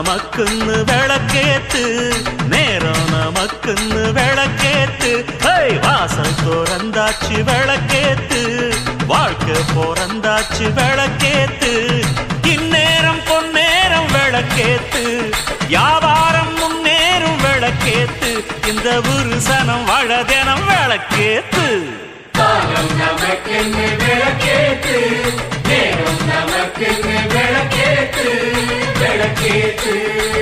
நமக்குன்னு விளக்கேத்து நேரம் நமக்குன்னு விளக்கேத்து ஹே வாசல் திறந்தாச்சு விளக்கேத்து வாழ்க்கை பிறந்தாச்சு விளக்கேத்து இந்நேரம் பொன்னேரம் விளக்கேத்து வியாபாரம் முன்னேறும் விளக்கேத்து இந்த ஒரு சனம் வழதனம் விளக்கேத்து காலம் நமக்கென்று விளக்கேத்து நேரம் நமக்கென்று விளக்கேத்து விளக்கேத்து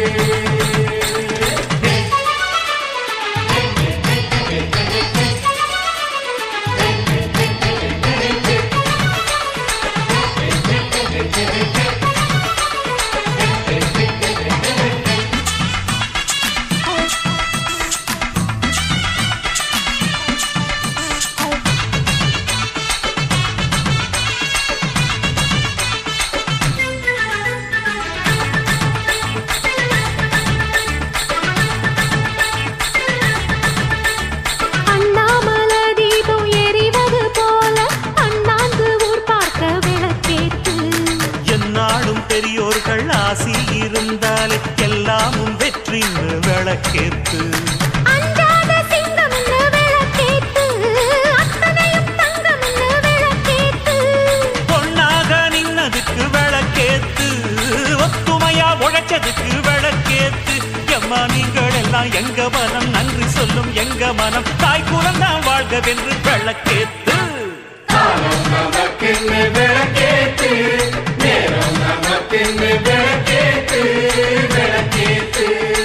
அண்ணாமல தீபம் எரிவது போல அண்ணாந்து ஊர் பார்க்க விளக்கேத்து என்னாலும் பெரியோர்கள் ஆசி இருந்தாலே எல்லாமும் வெற்றின்னு விளக்கேத்து அஞ்சாத சிங்கம் என்று விளக்கேத்து அத்தனையும் தங்கம் என்று விளக்கேத்து பொன்னாக நின்னதுக்கு விளக்கேத்து ஒத்துமையா உழைச்சதுக்கு விளக்கேத்து எம்மா நீங்கள் எல்லாம் எங்க மனம் நன்றி சொல்லும் எங்க மனம் தாய் குலந்தான் வாழ்கவென்று விளக்கேத்து காலம் நமக்கென்று விளக்கேத்து நேரம் நமக்கென்று விளக்கேத்து விளக்கேத்து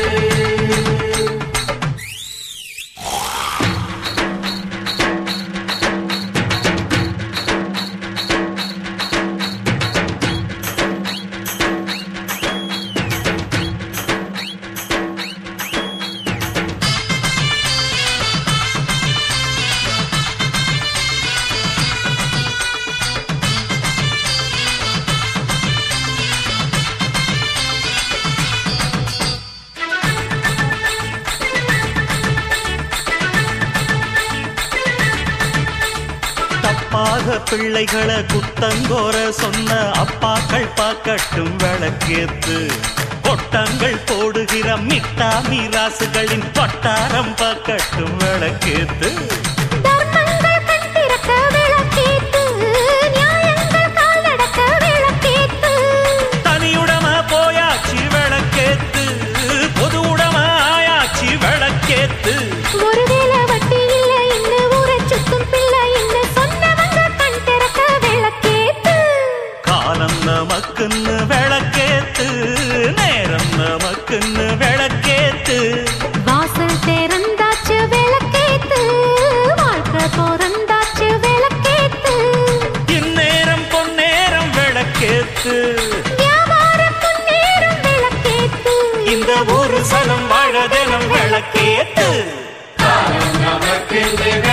தப்பாத பிள்ளைகளை குத்தங்கோர சொன்ன அப்பாக்கள் பாக்கட்டும் விளக்கேத்து கொட்டங்கள் போடுகிற மிட்டா மீராசுகளின் வட்டாரம் பாக்கட்டும் விளக்கேத்து தர்மங்கள் கண் திறக்க விளக்கேத்து நியாயங்கள் கால் நடக்க விளக்கேத்து தனியுடம போயாச்சு விளக்கேத்து பொது உடம ஆயாச்சு விளக்கேத்து ஒருவேளை வட்டி இல்லை என்று ஊரைச் சுத்தும் பிள்ளை என்று சொன்னவங்க கண் திறக்க விளக்கேத்து காலம் நமக்குன்னு விளக்கேத்து நேரம் நமக்குன்னு விளக்கேத்து வாசல் திறந்தாச்சு விளக்கேத்து வாழ்க்கை பிறந்தாச்சு விளக்கேத்து இந்நேரம் பொன்னேரம் விளக்கேத்து வியாபாரம் முன்னேறும் விளக்கேத்து இந்த ஒரு சனம் வாழதெனம் விளக்கேத்து காலம் நமக்கென்று